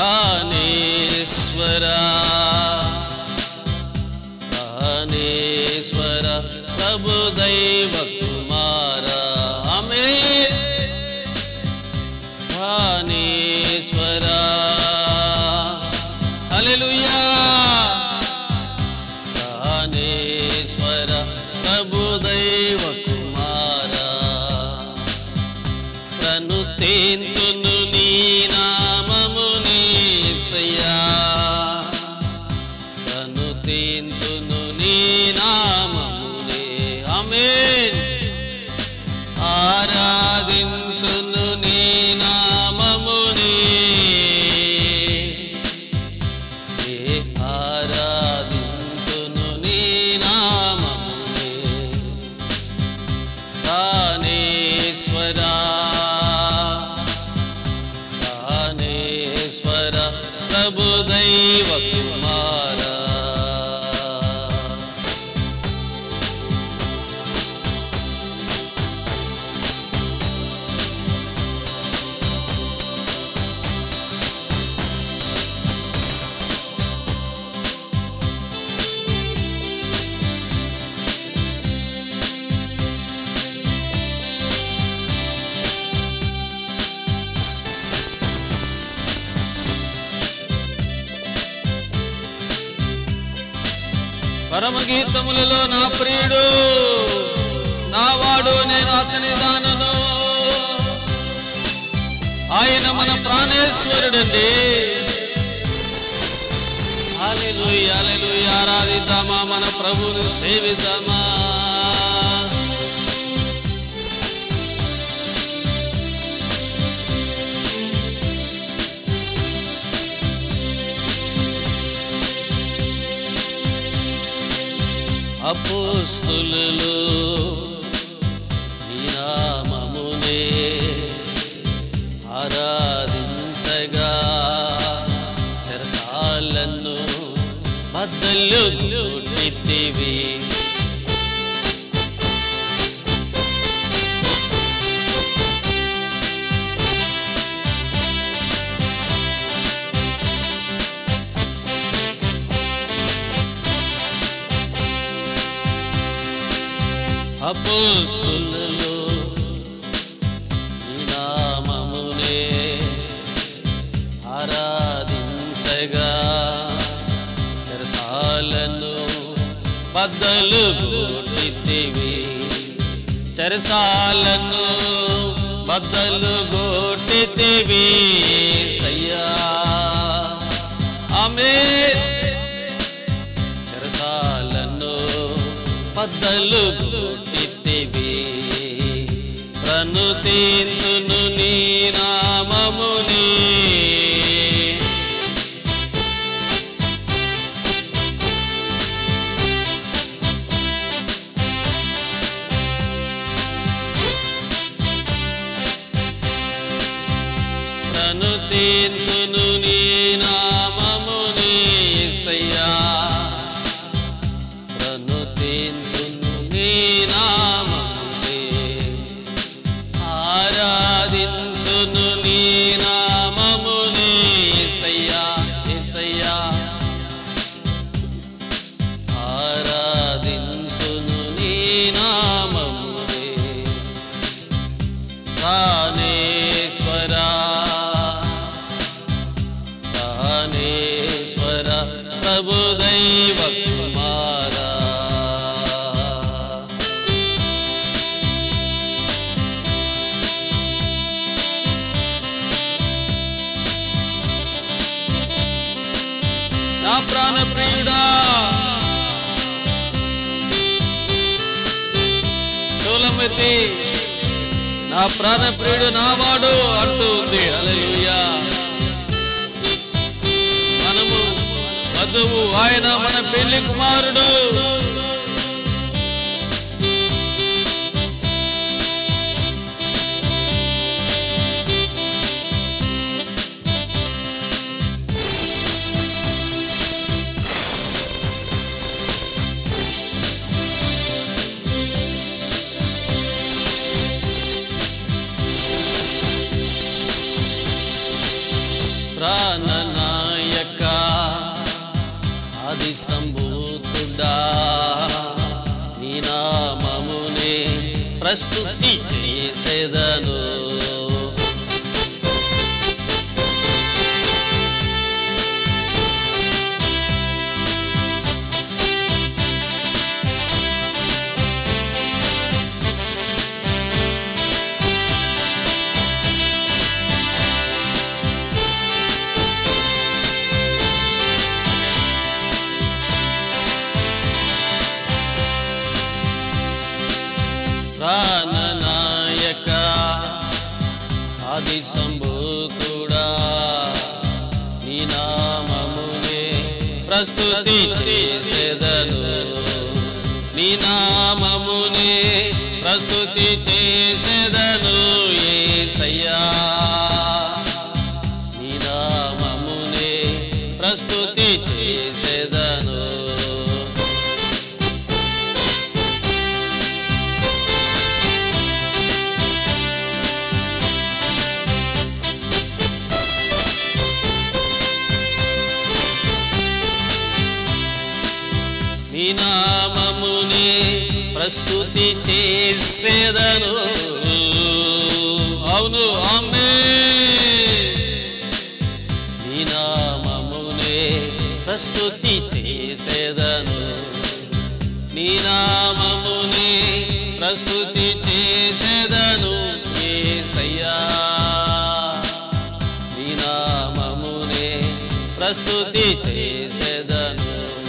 ప్రాణేశ్వర ప్రాణేశ్వర ప్రభు దైవ కుమార ఆమె ప్రాణేశ్వర హల్లెలూయా ప్రాణేశ్వర ప్రభు దైవ కుమార ప్రణుతేంతును నీ నామమునే సయ్యా ప్రణుతేంతును నీ నామమునే ఆమేన్ ఆరాధింతును నీ నామమునే ఏ ఆరాధింతును నీ నామమునే ప్రాణేశ్వరా ప్రాణేశ్వర ప్రభు దైవ కుమార పరమగీతములలో నా ప్రియుడు నా వాడు నేను అతని దానను ఆయన మన ప్రాణేశ్వరుడండి హల్లెలూయా హల్లెలూయా ఆరాధిద్దామా మన ప్రభువుని సేవిద్దామా అపోస్తులు నీ నామమునే ఆరాధించగా చెరసాలను బద్దలు కొట్టితివి అపోస్తులలో నీ నామమునే ఆరాధించగా చెరసాలను బద్దలు కొట్టితివి చెరసాలను బద్దలు కొట్టితివి సయ్యా ఆమె చెరసాలను బద్దలు కొట్టితివి ప్రణుతీర్తును నీ నామముని ప్రణుతీర్తును నీ నామముని యేసయ్యా ప్రణుతీర్తును నీ నామముని ఆరాధింతును నీ నామముని యేసయ్యా యేసయ్యా ఆరాధింతును నీ నామముని ప్రాణేశ్వర ప్రాణేశ్వర ప్రభు దైవ కుమార నా ప్రాణ ప్రియుడా చూలమెత్తి నా ప్రాణ ప్రియుడు నావాడు అంటూ ఉంది అలలుయా మనము వధువు ఆయన మన పెళ్లి కుమారుడు ప్రాణనాథుడా ప్రస్తుతి చేసేదను నీ నామమునే ప్రస్తుతి చేసేదను ఏసయ్యా నీ నామమునే ప్రస్తుతి చేసేదను నీ నామమునే ప్రస్తుతి చేసేదను అవును ఆమె నీ నామమునే ప్రస్తుతి చేసేదను నీ నామమునే ప్రస్తుతి చేసేదను యేసయ్యా నీ నామమునే ప్రస్తుతి చేసేదను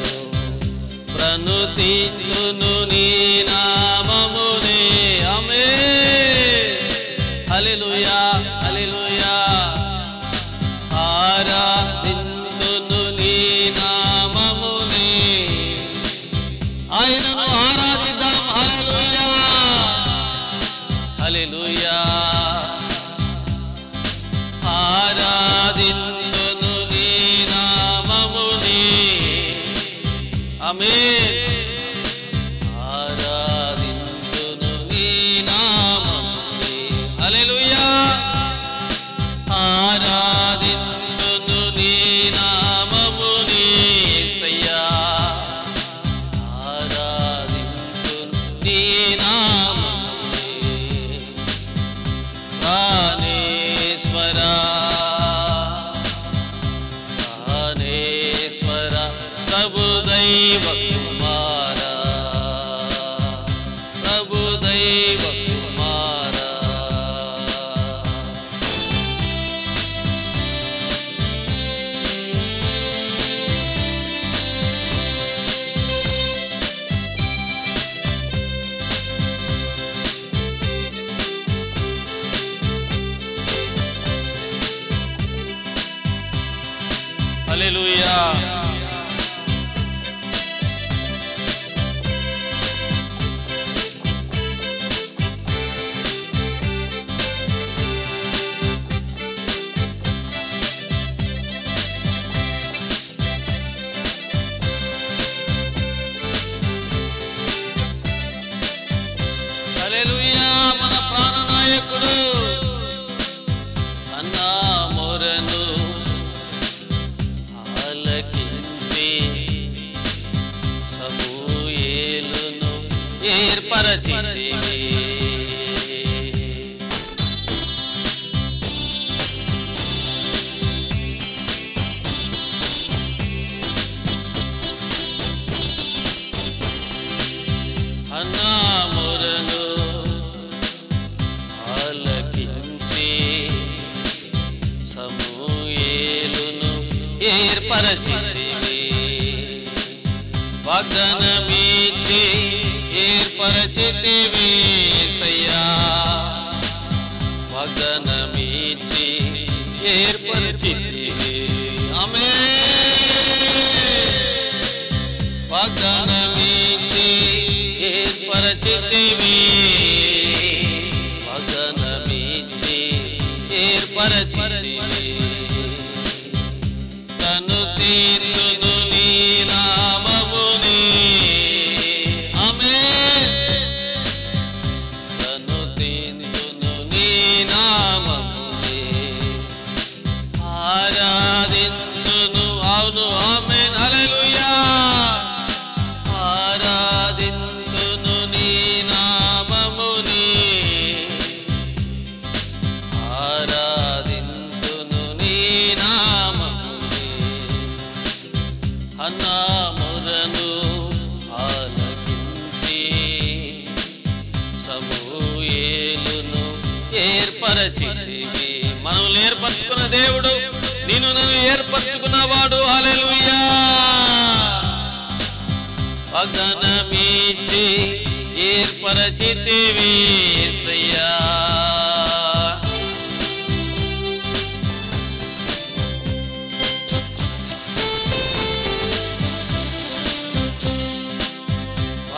ప్రణుతిను నీ నామమునే ఆమె హల్లెలూయా హల్లెలూయా ఆరాధింతును నీ నామమునే ఆయనను ఆరాధిద్దాం హల్లెలూయా హల్లెలూయా ఆరాధింతును నీ నామమునే ఆమేన్ ఆరాధింతును నీ నామమునే హల్లెలూయా ఆరాధింతును నీ నామమునే యేసయ్యా ఆరాధింతును నీ నామమునే ప్రాణేశ్వరా ప్రాణేశ్వర ప్రభు దైవ కుమారా ప్రభు దైవ కుమారా హల్లెలూయా హల్లెలూయా మన ప్రాణనాయకుడు అన్నా మొరను ఆలకించి సమూయేలును ఏర్పరచితివి అన్నా మొరను ఆలకించి సమూయేలును ఏర్పరచితివి వాగ్దానమిచ్చి ఏర్పరచితివి సయ్యా వాగ్దానమిచ్చి ఏర్పరచితివి ఆమె వాగ్దానమిచ్చి ఏర్పరచితివి వాగ్దానమిచ్చి ఏర్పరచితివి తను తీర్చును నీ నామముని ఆమె తను తీర్చును నీ నామముని ఆరాధించును అవును ఆమె హల్లెలూయా ఆరాధించును నీ నామముని ఆరాధించును నీ నామముని అన్నామురను ఆలకించి సమూయేలును ఏర్పరచితివి మనల్ని ఏర్పరచుకున్న దేవుడు నేను నన్ను ఏర్పరచుకున్నవాడు హల్లెలూయా వాగ్దానమిచ్చి ఏర్పరచితివి యేసయ్యా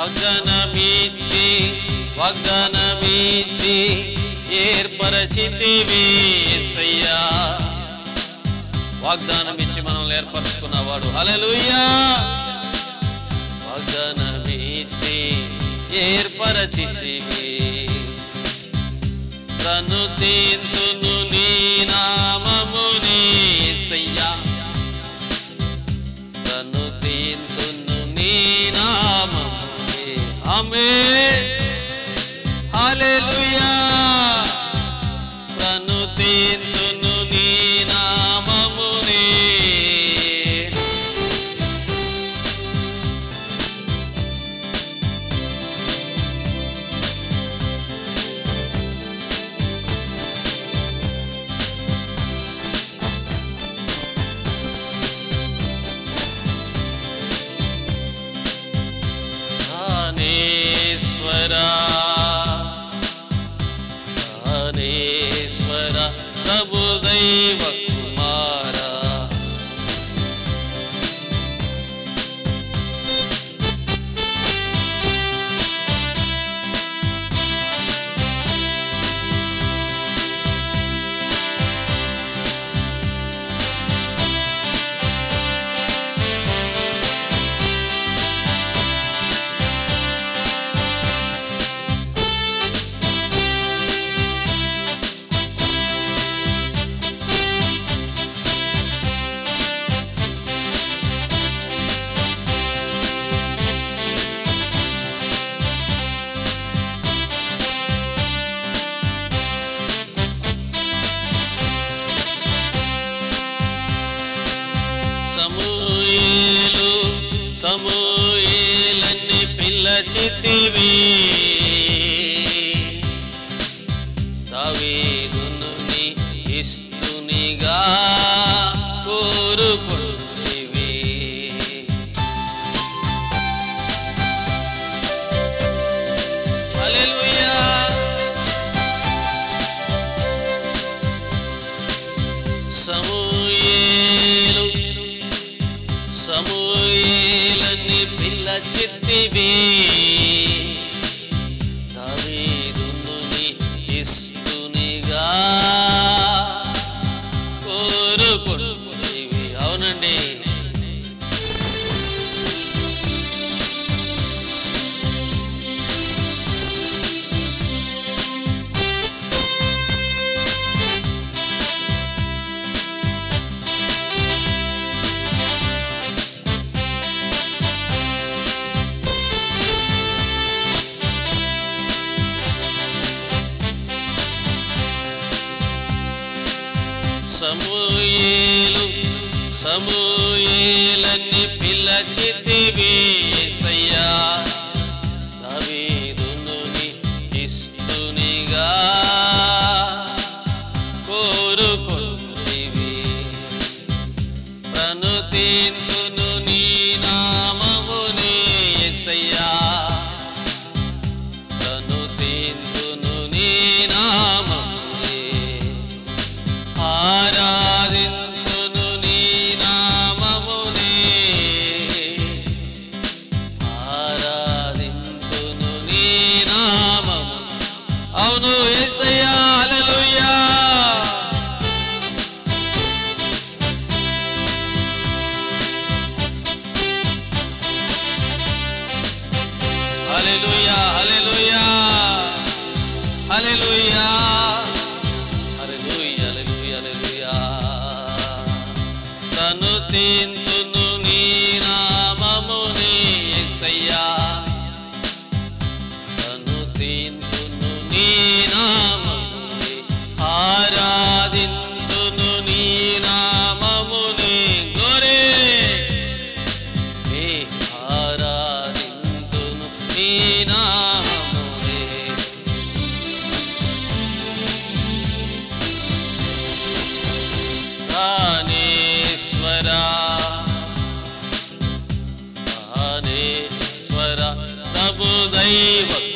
వాగ్దానమిచ్చి వాగ్దానమిచ్చి ఏర్పరచితివి యేసయ్యా వాగ్దానం ఇచ్చి మనల్ని ఏర్పరచుకున్నవాడు హల్లెలూయా వాగ్దానమిచ్చి ఏర్పరచితివి తను తీర్తును నీ నామముని యేసయ్యా తను తీర్తును నీ నామముని ఆమె హల్లెలూయా తను తీర్తును నీ నామముని జ్ఞానేశ్వరా జ్ఞానేశ్వర ప్రభు దైవ కుమారా సమూయేలు సమూయేలన్ని పిల్లచితివి దావీదును నీ ఇస్తునిగా కోరుకుంటివి హల్లెలూయా సమూయేలు సమూయేలని పిల్ల చిత్తివి దావీదును నీకిస్తునిగా కోరుకుంటివి అవునండి సమూయేలు సమూయేలని పిల్లచితివి యేసయ్యా దావీదును నీకిస్తునిగా కోరుకుంటివి ప్రణుతింతును నీ నామముని యేసయ్యా ప్రణుతింతును నీ నామముని ఆరాధింతును నీ నామముని ఆరాధింతును నీ నామము అవును యేసయ్యా హల్లెలూయా హల్లెలూయా హల్లెలూయా హల్లెలూయా హల్లెలూయా హల్లెలూయా హల్లెలూయా తను తింతును నీ నామముని యేసయ్యా తను తింతును నీ నామముని ఆరాధింతును నీ నామముని గోరే ఏ ఆరాధింతును నీ నామముని ప్రాణేశ్వరా ప్రాణేశ్వర ప్రభు దైవ